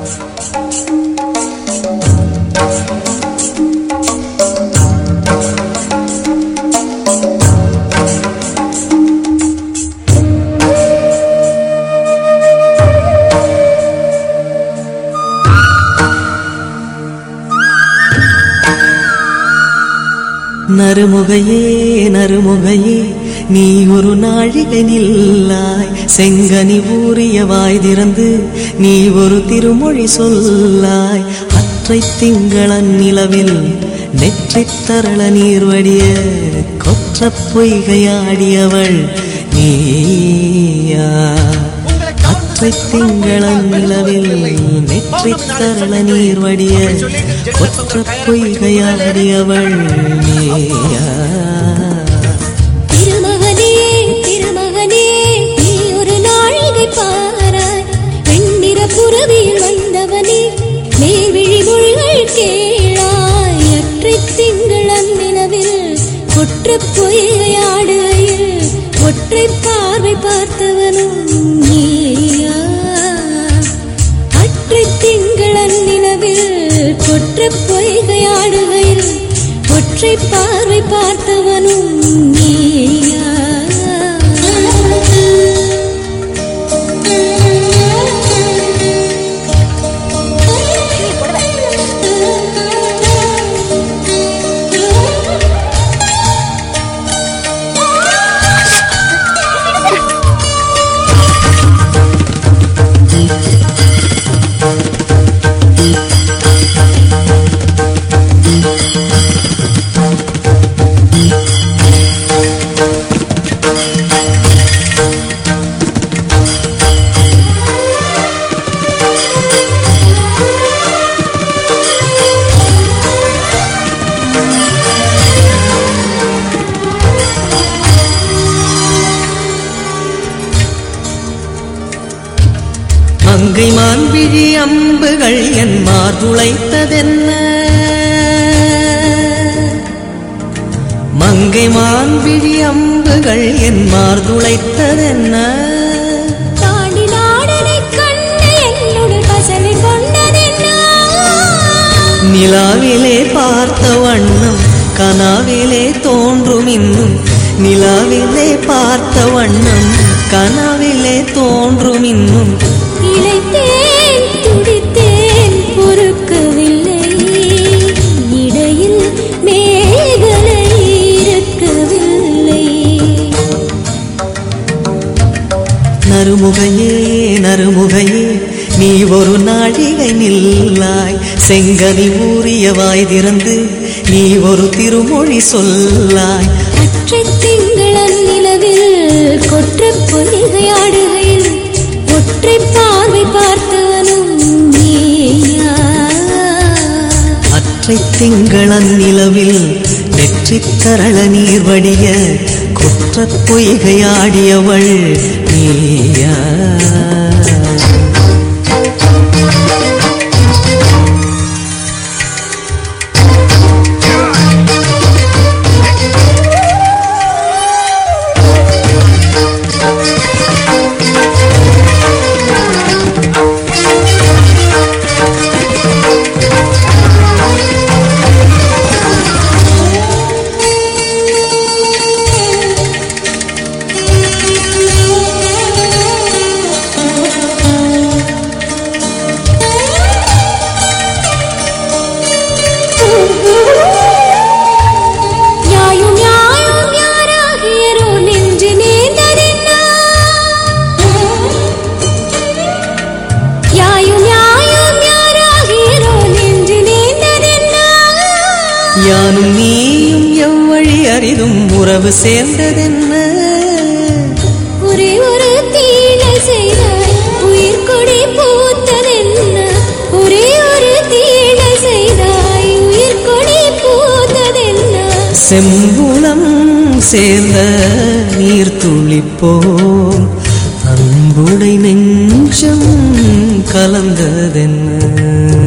நறுமுகையே நறுமுகையே நீ ஒரு நாழிகை நில்லாய் செங்கனி ஊறிய வாய் திறந்து நீ ஒரு திருமொழி சொல்லாய் அற்றை திங்களன் நிலவில் நெற்றித் தரள நீர் வடிய கொற்ற பொய்கையாடியவள் நீயா அற்றை திங்களன் நிலவில் நெற்றித் தரள நீர் வடிய கொற்ற பொய்கையாடியவள் நீயா திருமகனே திருமகனே நீ ஒரு நாழிகை பாராய் வெண்ணிற புறவியில் வந்தவனே மேல்விழி மொழிகள் கேளாய் அற்றை திங்களன் நிலவில் கொற்ற பொய்கையாடுகையில் ஒற்றை பார்வை பார்த்தவனும் நீயா அற்றை திங்களன் நிலவில் கொற்ற பொய்கையாடுகையில் ஒற்றை பார்வை பார்த்தவனும் நீயா மங்கை மான்விழி அம்புகள் என் மார்புளைத்ததென்ன மங்கை மான்விழி அம்புகள் என் மார்புளைத்ததென்ன தாண்டி நாடனைக் கண்டு என்னுடன் பசலை கொண்டதென்ன? நிலாவிலே பார்த்த வண்ணம் கனாவிலே தோன்றும் இன்னும் நிலாவிலே பார்த்த வண்ணம் கனாவிலே தோன்றும் இன்னும் இளைத்தேன், துடித்தேன், பொறுக்கவில்லை. இடையில் மேகலை இருக்கவில்லை. நறுமுகையே நறுமுகையே நீ ஒரு நாழிகை நில்லாய் செங்கனி ஊறிய வாய் திறந்து நீ ஒரு திருமொழி சொல்லாய் அற்றைத் திங்களன் நிலவில் கொற்றப் பொய்கையாடுகையில் ஒற்றை பார்வை பார்த்தவனும் நீயா அற்றை திங்களன் நிலவில் நெற்றித் தரள நீர் வடிய குற்றப் பொய்கையாடியவள் நீயா யாயும் யாயும் யாராகியரோ நெஞ்சு நேர்ந்ததென்ன? யாயும் யாயும் யாராகியரோ நெஞ்சு நேர்ந்ததென்ன? யானும் நீயும் எவ்வழி அரிதும் உறவு சேர்ந்ததென்ன ஒரே ஒரு தீழை செய்தாய் உயிர் கொடி பூத்ததென்ன ஒரே ஒரு தீழை செய்தாய் உயிர் கொடி பூத்ததென்ன செம்புலம் சேர்ந்த நீர் துளிப்போம் அன்புடை நெஞ்சம் கலந்ததென்ன